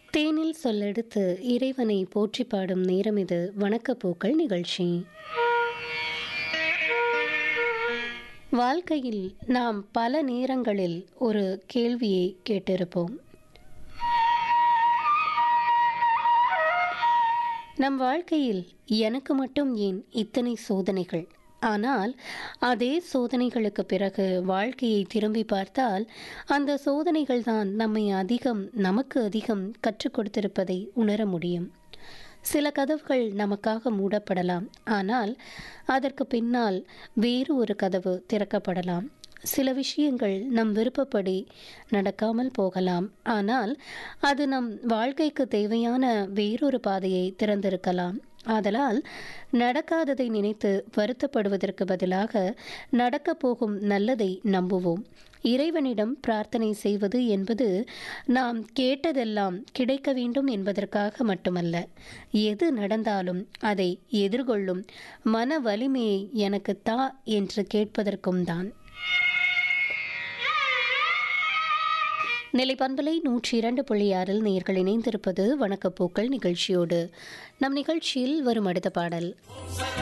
தேனில் சொல்லெடுத்து இறைவனை போற்றி பாடும் நேரம் இது வணக்கப்பூக்கள் நிகழ்ச்சி வாழ்க்கையில் நாம் பல நேரங்களில் ஒரு கேள்வியை கேட்டிருப்போம் நம் வாழ்க்கையில் எனக்கு மட்டும் ஏன் இத்தனை சோதனைகள் ஆனால் அதே சோதனைகளுக்கு பிறகு வாழ்க்கையை திரும்பி பார்த்தால் அந்த சோதனைகள் தான் நம்மை அதிகம் நமக்கு அதிகம் கற்றுக் கொடுத்திருப்பதை உணர முடியும் சில கதவுகள் நமக்காக மூடப்படலாம் ஆனால் அதற்கு பின்னால் வேறு ஒரு கதவு திறக்கப்படலாம் சில விஷயங்கள் நம் விருப்பப்படி நடக்காமல் போகலாம் ஆனால் அது நம் வாழ்க்கைக்கு தேவையான வேறொரு பாதையை திறந்திருக்கலாம் ஆதலால் நடக்காததை நினைத்து வருத்தப்படுவதற்கு பதிலாக நடக்கப் போகும் நல்லதை நம்புவோம் இறைவனிடம் பிரார்த்தனை செய்வது என்பது நாம் கேட்டதெல்லாம் கிடைக்க வேண்டும் என்பதற்காக மட்டுமல்ல எது நடந்தாலும் அதை எதிர்கொள்ளும் மன வலிமையை எனக்கு தா என்று கேட்பதற்கும் தான் நிலைப்பண்பலை நூற்றி இரண்டு புள்ளி ஆறில் நேர்கள் இணைந்திருப்பது வணக்கப்பூக்கள் நிகழ்ச்சியோடு நம் நிகழ்ச்சியில் வரும் அடுத்த பாடல்